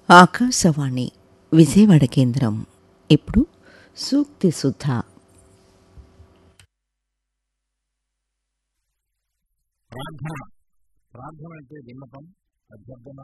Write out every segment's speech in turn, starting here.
ఆకాశవాణి విజయవాడ కేంద్రం ఇప్పుడు సూక్తి సుధ ప్రార్థన ప్రార్థన అంటే విన్నపం అభ్యర్థన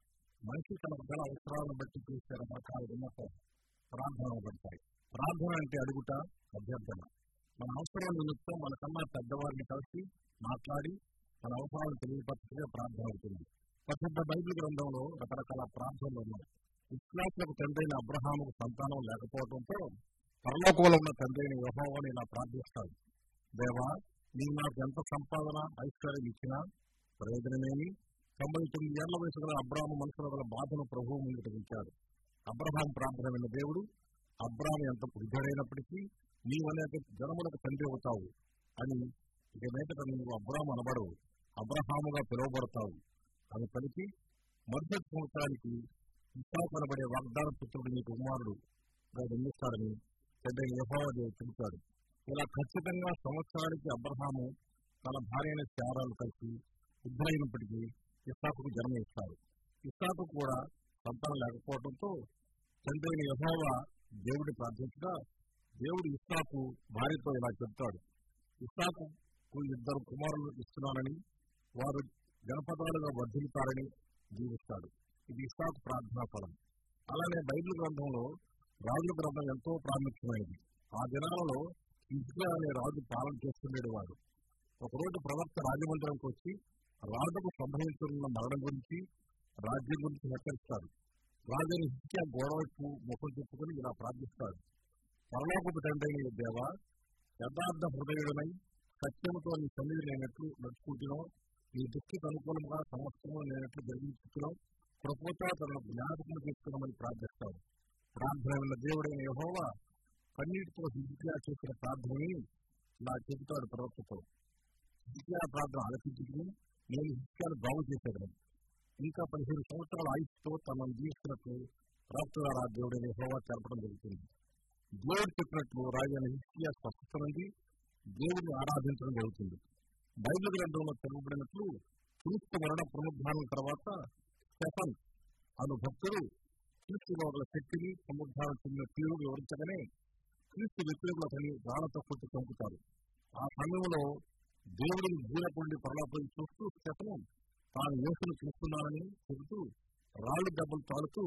మనిషి తన గల అవసరాలను బట్టి చేసే రకరకాల విన్నపం ప్రార్థన పడతాయి ప్రార్థన అంటే అడుగుట అభ్యర్థన మన అవసరాల నిమిత్తం మనకన్నా పెద్దవారిని కలిసి మాట్లాడి మన అవసరాలను తెలియపరచే ప్రార్థన అవుతుంది ప్రసిద్ధ బైబిల్ గ్రంథంలో రకరకాల ప్రార్థనలు ఉన్నాయి ఇస్లాంలకు తండ్రైన అబ్రహాముకు సంతానం లేకపోవడంతో పరలోకంలో ఉన్న తండ్రైన యహోవాని ఇలా ప్రార్థిస్తాడు దేవా నీవు నాకు ఎంత సంపాదన ఐశ్వర్యం ఇచ్చినా ప్రయోజనమేమి తొంభై తొమ్మిది ఏళ్ల వయసు గల అబ్రాహ్మ మనసులో గల బాధను ప్రభువు ముందుకు ఉంచాడు అబ్రహాం ప్రార్థన విన్న దేవుడు అబ్రాహం ఎంత వృద్ధుడైనప్పటికీ నీవు అనేక జనములకు తండ్రి అవుతావు అని ఇక మీదట నువ్వు అబ్రాహం అనబడవు అబ్రహాముగా పిలువబడతావు అని పలికి మరుసటి సంవత్సరానికి ఇస్సాకు అనబడే వాగ్దాన పుత్రుడు నీకు కుమారుడు నిర్మిస్తాడని పెద్ద యహోదేవి తెలిపాడు ఇలా ఖచ్చితంగా సంవత్సరానికి అబ్రహాము తన భార్య అయిన శారాలు కలిసి వృద్ధులైనప్పటికీ ఇస్సాకుకు జన్మ ఇస్తారు ఇస్సాకు కూడా సంతానం లేకపోవడంతో తండ్రి అయిన యహోవా దేవుడిని ప్రార్థించగా దేవుడు ఇస్సాకు భార్యతో ఇలా చెప్తాడు ఇస్సాకుకు ఇద్దరు కుమారులు ఇస్తున్నానని వారు జనపదాలుగా వర్ధిల్లుతారని జీవిస్తాడు ఇది ఇస్సాకు ప్రార్థనా ఫలం అలానే బైబిల్ గ్రంథంలో రాజుల గ్రంథం ఎంతో ప్రాముఖ్యమైనది ఆ దినాలలో ఇజ్రా అనే రాజు పాలన చేస్తుండేవాడు ఒకరోజు ప్రవక్త రాజమందిరంకి వచ్చి రాజుకు సంభవించనున్న మరణం గురించి రాజ్యం గురించి హెచ్చరిస్తాడు రాజుని హిత్యా గోడవైపు ముఖం చెప్పుకుని ఇలా ప్రార్థిస్తాడు పరలోకపు తండ్రి దేవ యథార్థ హృదయుడనై సత్యముతో నీ సన్నిధి లేనట్లు నడుచుకుంటున్నావు నీ దృష్టికి అనుకూలంగా సమస్తము లేనట్లు జరిగించుకున్నావు కృపతో తనను జ్ఞాపకం చేసుకున్నామని ప్రార్థిస్తాడు ప్రార్థన ఉన్న దేవుడైన యహోవా కన్నీటితో హిజ్కియా చేసిన ప్రార్థనని నా చెబుతాడు ప్రవక్తతో హిజ్కియా ప్రార్థన ఆలపించుకుని నేను హిజ్కియాను బాగు చేసేదను ఇంకా పదిహేను సంవత్సరాల ఆయుష్తో తనను జీవిస్తున్నట్లు ప్రవక్త ద్వారా దేవుడైన యహోవా తెలపడం జరుగుతుంది దేవుడు చెప్పినట్లు రాజైన హిజ్కియా స్పష్టత నుండి దేవుడిని ఆరాధించడం జరుగుతుంది బైబిల్ గ్రంథంలో తెలుపబడినట్లు క్రీస్తు మరణ పునరుద్ధానం తర్వాత స్టెఫన్ అను భక్తుడు క్రీస్తులో గల శక్తిని పునరుద్ధానం చెందిన తీరు వివరించగానే క్రీస్తు వ్యతిరేకులతని రాళ్లతో కొట్టి చంపుతారు ఆ సమయంలో దేవుడిని జీలపుండి పరలోపై చూస్తూ స్టెఫను తాను యోసును చూస్తున్నానని చెబుతూ రాళ్ళు దెబ్బలు తాడుతూ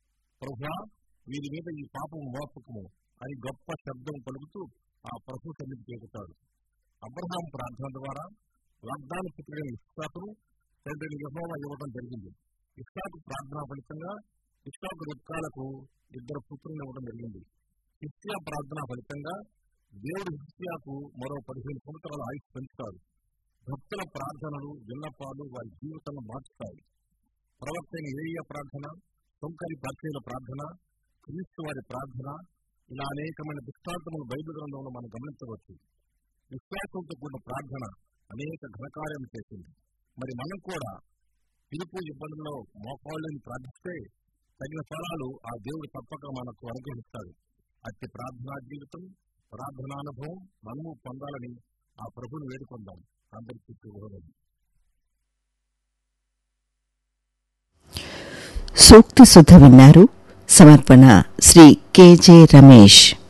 ప్రభా వీరి మీద ఈ పాపం మోపకము అని గొప్ప శబ్దం పలుకుతూ ఆ ప్రభు సన్నిధి చేపుతాడు అబ్రహాం ప్రార్థన ద్వారా వాగ్దాన పుత్రుడైన ఇస్సాకును తండ్రిని యహోవా ఇవ్వడం జరిగింది ఇస్సాకు ప్రార్థన ఫలితంగా ఇస్సాకు రిక్కాలకు ఇద్దరు పుత్రులను ఇవ్వడం జరిగింది హిస్యా ప్రార్థన ఫలితంగా దేవుడు హిస్యాకు మరో పదిహేను సంవత్సరాల ఆయుష్ పెంచుతాడు భక్తుల ప్రార్థనలు విన్నపాలు వారి జీవితాలను మార్చుతాయి ప్రవక్త అయిన ఏయ ప్రార్థన సొంకరి పరిచయల ప్రార్థన క్రీస్తు వారి ప్రార్థన ఇలా అనేకమైన దృష్టాంతములు బైబిల్ గ్రంథంలో మనం గమనించవచ్చు విశ్వాసంతో కూడిన ప్రార్థన అనేక ఘనకార్యం చేసింది మరి మనం కూడా పిలుపు ఇబ్బందుల్లో మోకాళ్ళని ప్రార్థిస్తే తగిన ఫలాలు ఆ దేవుడు తప్పక మనకు అనుగ్రహిస్తాడు అట్టి ప్రార్థనా జీవితం ప్రార్థనానుభవం మనము పొందాలని ఆ ప్రభుని వేడుకుందాం అందరికీ శుభోదయం సూక్తి సుధ విన్నారు సమర్పణ శ్రీ కెజె రమేష్